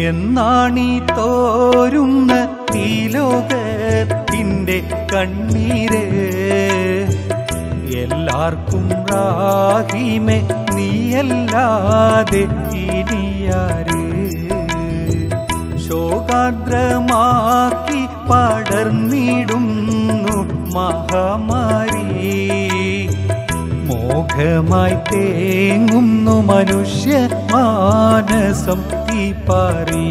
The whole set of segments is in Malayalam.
എന്നാണീ തോരുന്ന ഈ ലോകത്തിന്റെ കണ്ണീര് എല്ലാവർക്കും റാഹിമെ നീയല്ലാതെ ഇനിയാര് ശോകാദ്രമാക്കി പടർന്നിടുന്നു മഹാമാരി മോഹമായി തേങ്ങുന്നു മനുഷ്യ മാനസം തീപ്പാറി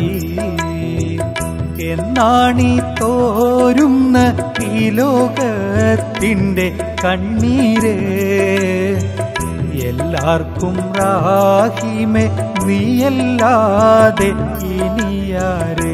എന്നാണീ തോരുന്ന ഈ ലോകത്തിന്റെ കണ്ണീര് എല്ലാവർക്കും റാഹിമെ നീയല്ലാതെ ഇനിയാരേ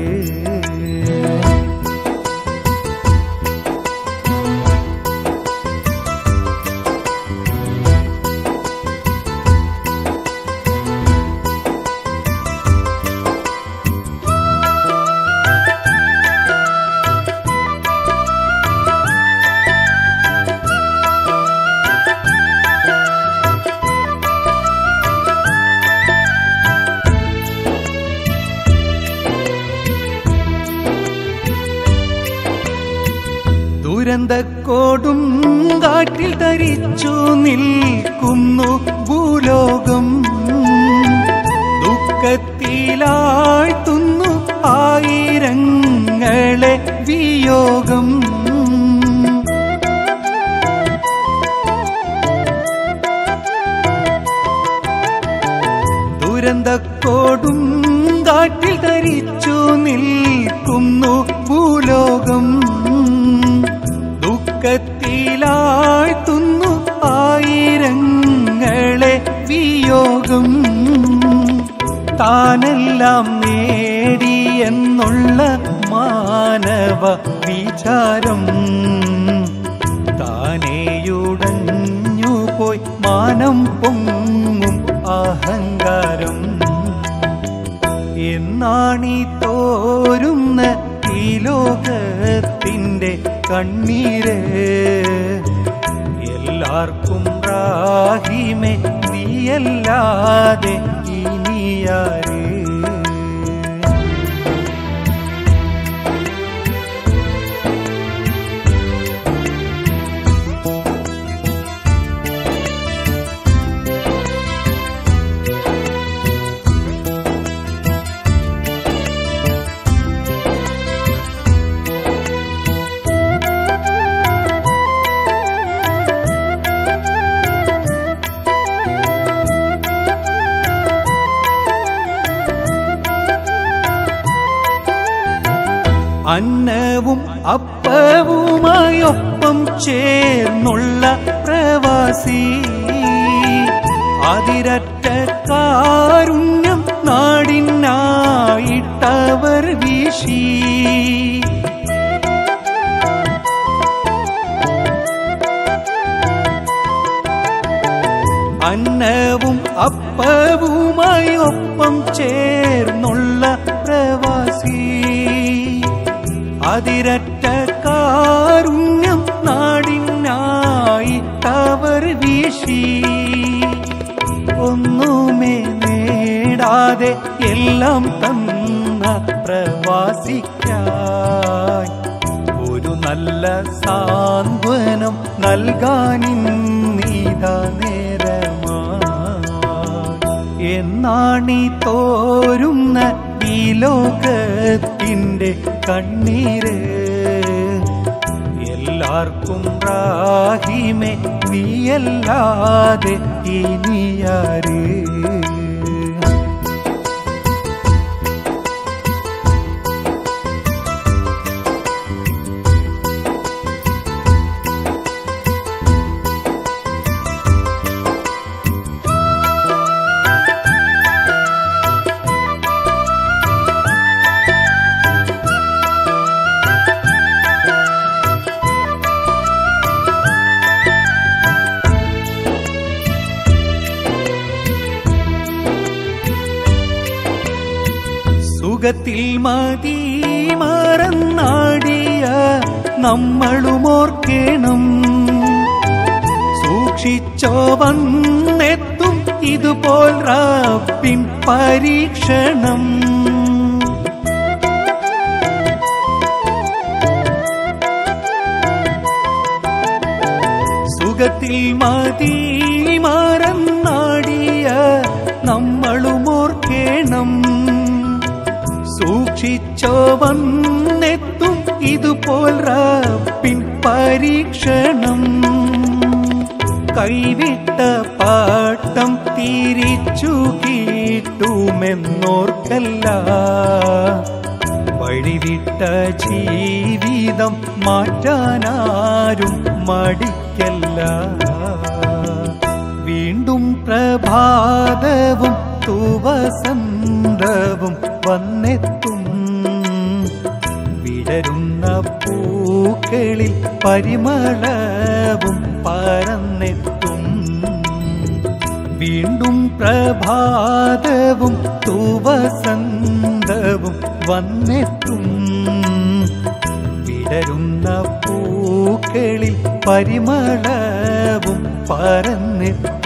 ദുരന്തക്കോടും കാറ്റിൽ തരിച്ചു നിൽക്കുന്നു ഭൂലോകം ദുഃഖത്തിലാഴ്ത്തുന്നു ആയിരങ്ങളെ വിയോഗം ദുരന്തക്കോടും കാറ്റിൽ തരിച്ചു നിൽക്കുന്നു ഭൂലോകം ദുഃഖത്തിലാഴ്ത്തുന്നു ആയിരങ്ങളെ വിയോഗം താനെല്ലാം നേടി എന്നുള്ള മാനവ വിചാരം താനേയുടഞ്ഞു പോയി മാനം പൊങ്ങും അഹങ്കാരം എന്നാണീ തോരുന്ന ഈ ലോകത്തിന്റെ കണ്ണീര് എല്ലാവർക്കും റാഹിമെ നീയല്ലാതെ ഇനിയാരേ അന്നവും അപ്പവുമായൊപ്പം ചേർന്നുള്ള പ്രവാസി അതിരറ്റ കാരുണ്യം നാടിനായിട്ടവർ വീശി അന്നവും അപ്പവുമായി ഒപ്പം ചേർന്നുള്ള പ്രവാസി അതിരറ്റ കാരുണ്യം നാടിനായി തവർ വീശി ഒന്നുമേ നേടാതെ എല്ലാം തന്ന പ്രവാസിക്കായി ഒരു നല്ല സാന്ത്വനം നൽകാനിന്നീതാ നേരമായി എന്നാണീ തോരുന്ന ഈ ലോകത്തിന്റെ കണ്ണീര് എല്ലാവർക്കും റാഹിമെ നീയല്ലാതെ ഇനിയാരേ സുഖത്തിൽ മതി മറന്നാടിയ നമ്മളുമോർക്കേണം സൂക്ഷിച്ചോ വന്നെത്തും ഇതുപോൽ റബ്ബിൻ പരീക്ഷണം സുഖത്തിൽ മതി മറന്നാടിയ നമ്മളും ഓർക്കേണം സൂക്ഷിച്ചോ വന്നെത്തും ഇതുപോൽ റബ്ബിൻ പരീക്ഷണം കൈവിട്ട പാട്ടം തിരിച്ചു കിട്ടുമെന്നോർക്കല്ല വഴിവിട്ട ജീവിതം മാറ്റാനാരും മടിക്കല്ല വീണ്ടും പ്രഭാതവും തുവസന്തവും വന്നെത്തും വിടരുന്ന പൂക്കളിൽ പരിമളവും പരന്നെത്തും വീണ്ടും പ്രഭാതവും തുവസന്തവും വന്നെത്തും വിടരുന്ന പൂക്കളിൽ പരിമളവും പരന്നെത്തും